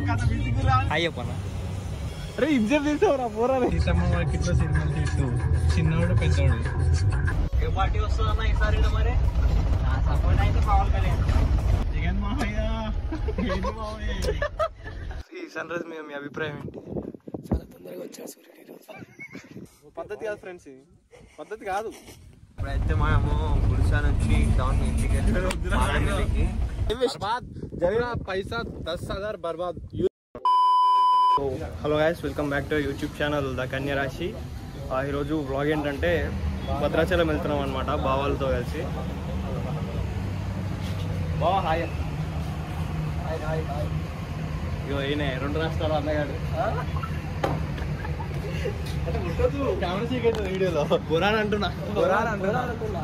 అయ్యప్పనా అరే ఇజ్జత్ తీసావురా పోరా సీతమ్మ వారికి ఇట్లా సినిమాలు తీస్తూ చిన్నోడు పెద్దోడు ఏ పార్టీ వస్తుందన్న ఈసారి ఈడ మరి నా సపోర్ట్ అయితే పవన్ కళ్యాణ్ జగన్ మామయ్య ఏంటి మామయ్య ఈ సన్ రైజ్ మీద మీ అభిప్రాయం ఏంటి పద్ధతి కాదు ఫ్రెండ్స్ ఇది పద్ధతి కాదు ఇప్పుడైతే మనము గుడిసా నుంచి టౌన్ ఇంటికి వెళ్ళి బర్బాద్ జరిగిన పైసా దస్ హజార్ బర్బాద్ hello guys welcome back to YouTube channel the Kanya Rashi ఆ, ఈరోజు బ్లాగ్ ఏంటంటే భద్రాచలం వెళ్తున్నాం అనమాట బావాలతో కలిసి బావా హాయ్ ఇగో ఈయన రెండు రాష్ట్రాలు అన్నగాడు కెమెరా సీక్ అవుతుంది వీడియోలో బురాన్ అంటున్నా బురాన్ అంటున్నా.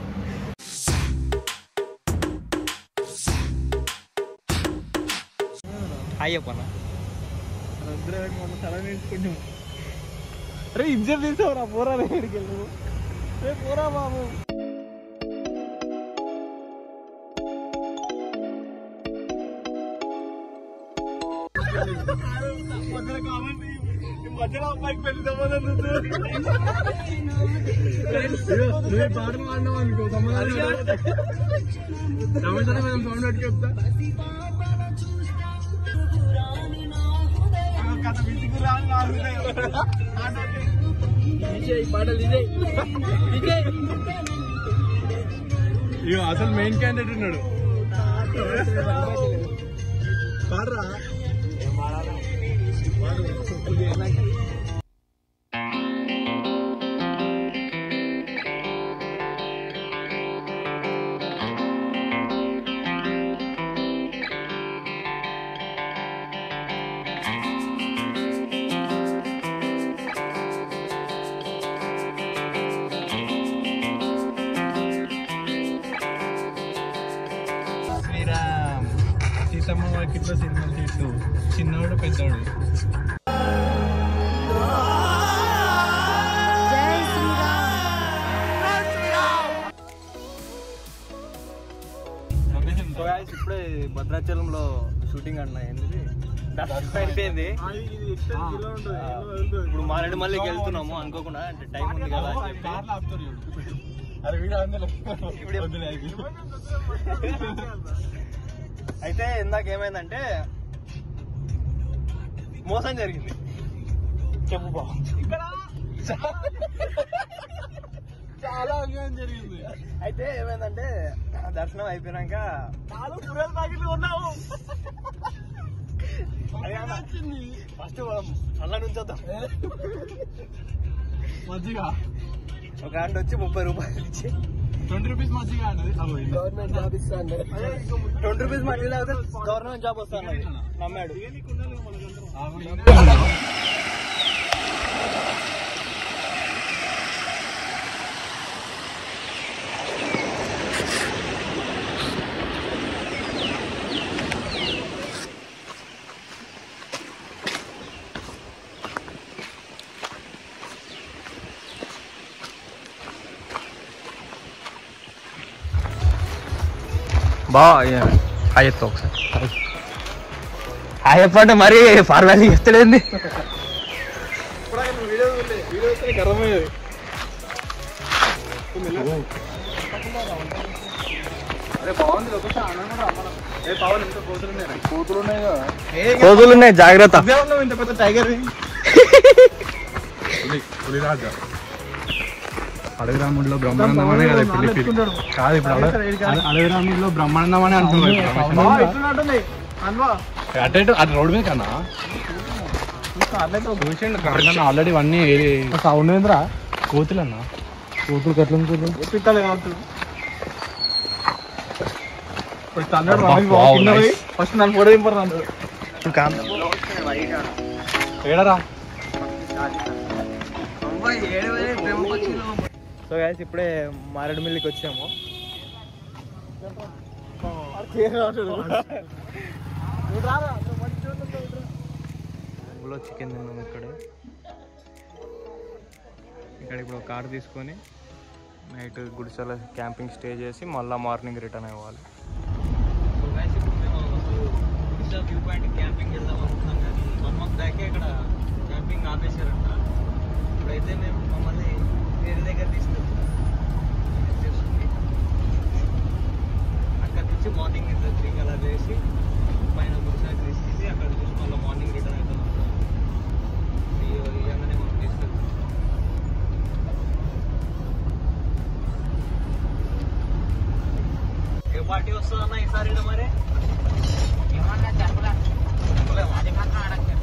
హాయ్ చెప్పన్నా తల నేర్చుకుంటాం అరే ఇజ్జత్ తీసావురా పోరా ఎక్కడికి వెళ్ళు రే పోరా బాబు మధ్యలో అమ్మాయికి పెళ్లి సంబంధం నువ్వు పాటలు పాడినావు అనుకో సంబంధం సమాచారం మనం సౌండ్ పెట్టి చెప్తా కథ విసుగు రాని ఇగో అసలు మెయిన్ క్యాండిడేట్ ఉన్నాడు పాడరా శ్రీరామ్ సీతమ్మ వారికి ఇట్లా సినిమాలు తీస్తూ చిన్నోడు పెద్దోడు జై శ్రీరామ్ సో guys, ఇప్పుడే భద్రాచలంలో షూటింగ్ అన్న ఏంది అయిపోయింది ఇప్పుడు మారేడు మళ్ళీకి వెళ్తున్నాము అనుకోకుండా అంటే టైం ఉంది కదా అని చెప్పి ఇప్పుడు అయితే ఇందాక ఏమైందంటే మోసం జరిగింది చెప్పు బా చాలా అన్యాయం జరిగింది అయితే ఏమైందంటే దర్శనం అయిపోయినాక నాలుగు పురాలు ప్యాకెట్లు ఉన్నావు ఫస్ట్ అల్ల నుంచి వద్దాం మజ్జిగ ఒక ఆయన వచ్చి ముప్పై రూపాయలు ఇచ్చి ట్వంటీ రూపీస్ మజ్జిగ అన్నది గవర్నమెంట్ జాబ్ ఇస్తాను ట్వంటీ రూపీస్ మళ్ళీ లేకపోతే గవర్నమెంట్ జాబ్ వస్తాను నమ్మాడు బా హాయ్ చెప్తా ఒకసారి హాయ్ చెప్పంటే మరి ఫార్మాలిటీ చెప్తలేంది వీడియో వీడియో వస్తే గర్వమయ్యేది అరే బాగుంది లొకేషన్ అన్న కూడా రమ్మను. ఏ పవన్ ఇంత కోతులు ఉన్నాయి కోతులు ఉన్నాయి కదా కోతులు ఉన్నాయి జాగ్రత్త అదే ఉన్నావు ఇంత పెద్ద టైగర్ పులిరాజా అడవిరాముడిలో బ్రహ్మానందం అనే కదా పిల్లి పిల్లి కాదు ఇప్పుడు అడవి అడవిరాముడిలో బ్రహ్మానందం అని అంటున్నారు అటు ఇటు అటు రోడ్డు మీద కన్నా చూసిండు కన్నా ఆల్రెడీ ఇవన్నీ సౌండ్ ఏంద్రా కోతులు అన్న కోతులు కట్ల ఫస్ట్ నన్ను ఫోటో దింపరు ఏడరా సో గైస్ ఇప్పుడే మారేడుమిల్లికి వచ్చాము ఊళ్ళో చికెన్ తిన్నాము ఇక్కడే ఇక్కడ ఇప్పుడు కార్ తీసుకొని నైట్ గుడిసెల క్యాంపింగ్ స్టే చేసి మళ్ళీ మార్నింగ్ రిటర్న్ అవ్వాలి వ్యూ పాయింట్ క్యాంపింగ్ వెళ్దాం అనుకున్నాం ఇక్కడ క్యాంపింగ్ ఆపేశారంట ఇప్పుడైతే మేము మమ్మల్ని వేరే దగ్గర తీసుకెళ్తున్నాం అక్కడ నుంచి మార్నింగ్ ఇంత త్రీ అలా చేసి పైన గుడిసాకి తీసుకెళ్ళి అక్కడ చూసి మళ్ళీ మార్నింగ్ రిటర్న్ అవుతాం ఇవ్వగానే మనం తీసుకెళ్తాం ఏ పార్టీ వస్తుందన్న ఈసారి ఈడ మరి ఏమన్నా చెప్పలే చెప్పలేమా? అది మాత్రం అడగలేదు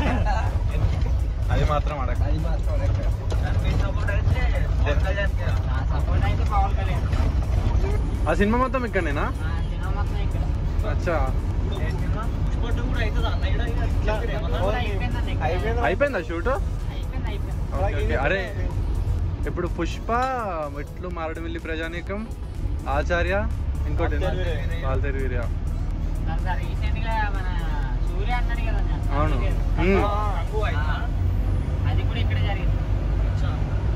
అది మాత్రం అడగ దాని మీ సపోర్ట్ అయితే పవన్ కళ్యాణ్కి రా. నా సపోర్ట్ అయితే పవన్ కళ్యాణ్ ఆ సినిమా మొత్తం ఇక్కడనేనా నా సినిమా మొత్తం ఇక్కడ అచ్చా ఏ సినిమా? పుష్ప టూ కూడా అవుతుందా అన్న ఈడ? ఈడ చెప్పిర్రు ఏమన్నా? కూడా అయిపోయిందండి ఇక్కడ. అయిపోయిందా షూట్ అయిపోయింది అయిపోయింది ఓకే ఓకే అరే ఇప్పుడు పుష్ప మెట్లు మారడమిల్లి ప్రజానీకం ఆచార్య ఇంకోటి వాల్తేరు వీర్య తర్వాత రీసెంట్ గా మన సూర్య అన్నాడు కదా అన్న. అవును. అది మ్మ్. రంగు అయిందా? అది కూడా ఇక్కడ జరిగింది అచ్చా.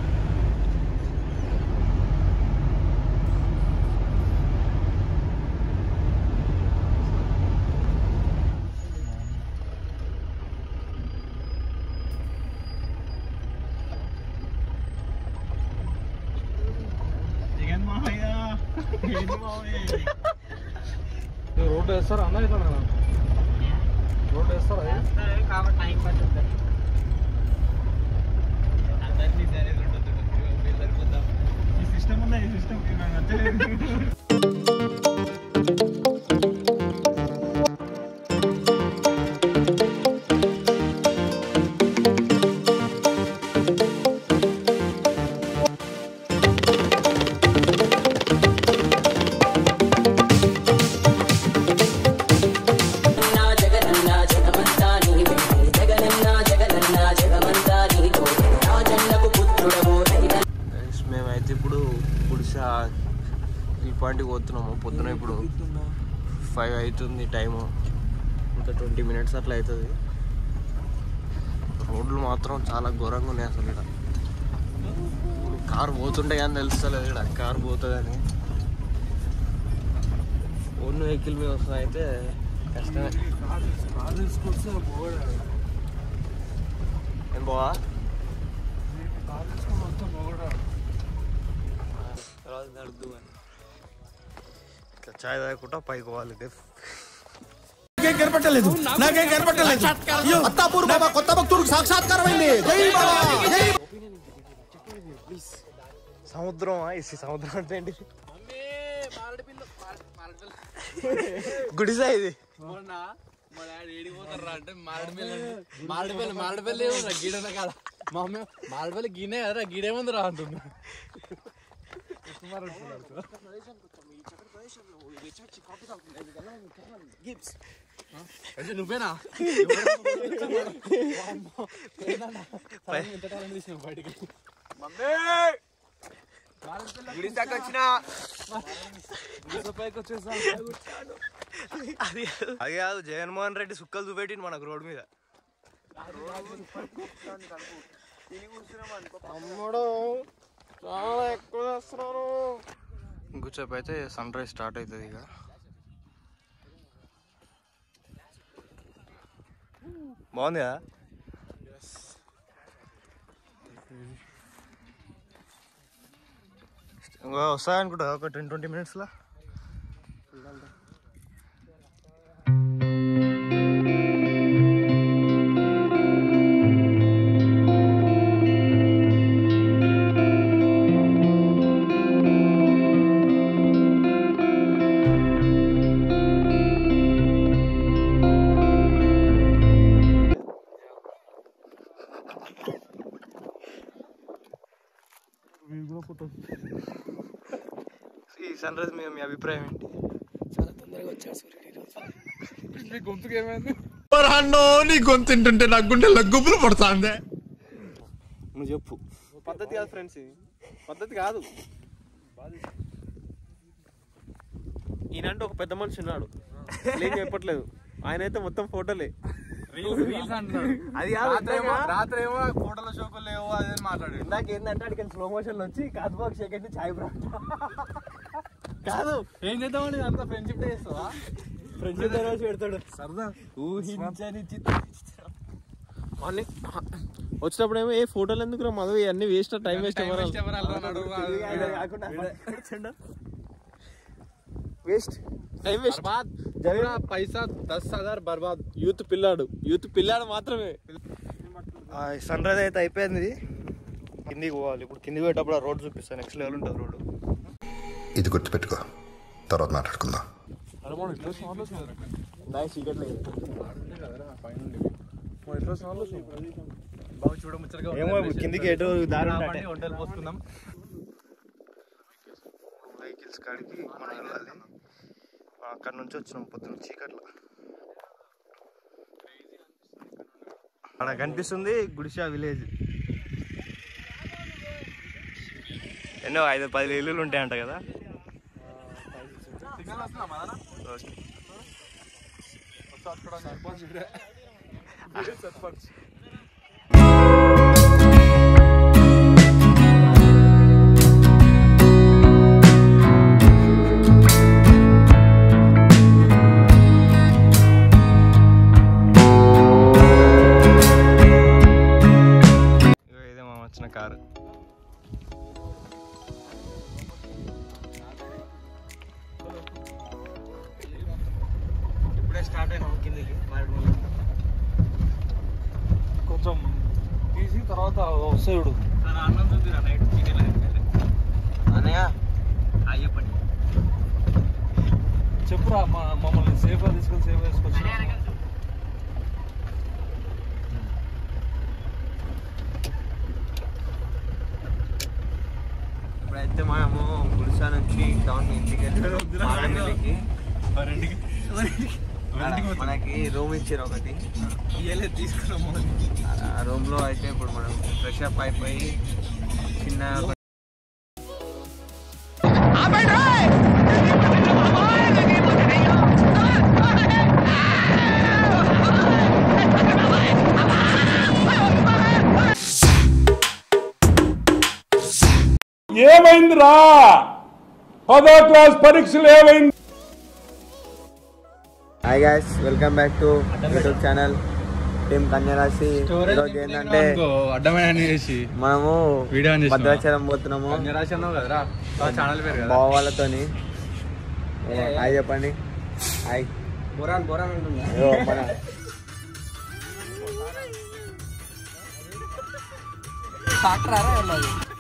జగన్ మామయ్య ఏంటి మామయ్య రోడ్డు వేస్తారా అన్న ఇట్లా రోడ్డు వేస్తారా చేస్తారు కాబట్టి టైం పడుతుంది అందరినీ సరే ఉంటుంది మీరు సరిపోద్దాం ఈ సిస్టమ్ ఉందా ఈ సిస్టమ్ నాకు నచ్చలేదు మేమైతే ఇప్పుడు పుడిసా ఈ పాయింట్కి పోతున్నాము పొద్దున ఇప్పుడు ఫైవ్ అవుతుంది టైము ఇంకా ట్వంటీ మినిట్స్ అట్లా అవుతుంది రోడ్లు మాత్రం చాలా ఘోరంగా ఉన్నాయి అసలు ఇక్కడ కారు పోతుంటే కానీ తెలుస్తలేదు ఇక్కడ కారు పోతుందని ఓన్ వెహికల్ మీద వస్తుంది అయితే కష్టమే ఏం బావా తర్వాత నడుద్దు అని ఇట్లా చాయ్ తాగకుండా పైకి పోవాలి డెఫ్ నాకేం కనపట్టలేదు నాకేం కనపట్టలేదు అయ్యో అత్తాపూర్ బాబా కొత్త భక్తుడికి సాక్షాత్కారమైంది జై బాబా జై సముద్రం ఇసి సముద్రం అంటే ఏంటి గుడిసా ఇది మొన్న మా డాడీ ఏడిపోతారా అంటే మారడిపల్లి మారడిపల్లి మారడిపల్లి ఏముందిరా గీడన కాడ మా అమ్మ మారడిపల్లి గీనే కదరా గీడేముంది రా అంటుంది అయితే నువ్వేనా బయటికి పైకి వచ్చేసా అది అది కాదు జగన్మోహన్ రెడ్డి సుక్కలు చూపెట్టింది మనకు రోడ్ మీద తమ్ముడు చాలా ఎక్కువ చేస్తున్నారు ఇంకొచ్చేపు అయితే సన్ రైజ్ స్టార్ట్ అవుతుంది ఇక బాగుంది కదా ఇంకా వస్తాయనుకుంటా ఒక టెన్ ట్వంటీ మినిట్స్లో ఈ సన్ రైజ్ మీద మీ అభిప్రాయం ఏంటి నీ గొంతుకు ఏమైంది నీ గొంతుంటుంటే నా గుండె గుబులు పడుతుంది నువ్వు చెప్పు పద్ధతి కాదు ఫ్రెండ్స్ ఇది పద్ధతి కాదు ఈయనంటే ఒక పెద్ద మనిషి ఉన్నాడు ఏం చెప్పట్లేదు ఆయన అయితే మొత్తం ఫోటోలే రీల్స్ అంటున్నాడు అది కాదు, రాత్రి ఏమో ఇందాక- రాత్రి ఏమో ఫోటోల షోకులు లేవు అదే మాట్లాడాడు ఇందాక ఏంటంటే అడిగిన స్లో మోషన్ లో వచ్చి కాదుబాబు సెకండ్ ఛాయ్ బ్రా కాదు ఏం చేద్దామని అంత ఫ్రెండ్షిప్ డే చేస్తావా ఫ్రెండ్స్ రోజు పెడతాడు సరదా ఊహించని వచ్చినప్పుడు ఏమో ఏ ఫోటోలు ఎందుకు రా మధు ఇవన్నీ waste time waste waste time waste పైసా దస్ హజార్ బర్బాద్ యూత్ పిల్లాడు యూత్ పిల్లాడు మాత్రమే సన్ రైజ్ అయితే అయిపోయింది కిందికి పోవాలి ఇప్పుడు కిందికి పోయేటప్పుడు ఆ రోడ్ చూపిస్తాను నెక్స్ట్ లెవెల్ ఉంటుంది రోడ్ ఇది గుర్తుపెట్టుకో తర్వాత మాట్లాడుకుందాం ఏమో ఇప్పుడు కిందికి ఎటు దారి వంటలు పోసుకుందాం వెహికల్స్ కాడికి మనం వెళ్ళాలి అక్కడ నుంచి వచ్చినాం పొద్దున్న చీకట్లో అక్కడ కనిపిస్తుంది గుడిషా విలేజ్ ఎన్నో ఐదు పది ఇల్లులు ఉంటాయంట కదా ఓకే. ఇగో ఇదే మా వచ్చిన కారు ఇప్పుడే స్టార్ట్ అయినాం కిందికి కొంచెం తీసి తర్వాత వస్తాయి చూడు అన్నం చూద్దిరా నైట్ చికెన్ అన్నయ్య అయ్యప్పని చెప్పురా మా మమ్మల్ని సేఫ్ గా తీసుకొని సేఫ్ చేసుకొచ్చి ఇప్పుడైతే మనము గుడిసా నుంచి టౌన్ ఇంటికి వెళ్ళి మనకి రూమ్ ఇచ్చారు ఒకటి తీసుకున్నాము ఆ రూమ్ లో అయితే ఇప్పుడు మనం ఫ్రెష్ అప్ అయిపోయి చిన్న ఏమైందిరా పదో క్లాస్ పరీక్షలు ఏమైంది hi guys welcome back to YouTube channel team Kanyarashi ఈరోజు ఏంటంటే అడ్డమైన చేసి మనము వీడియో ఆన్ చేసినావా? భద్రాచలం పోతున్నాము నిరాశ అన్నావు కదరా ఛానల్ పేరు కదా బావ వాళ్ళతోని హాయ్ చెప్పండి హాయ్ బొరాన్ బొరాన్ మన ట్రాక్టర్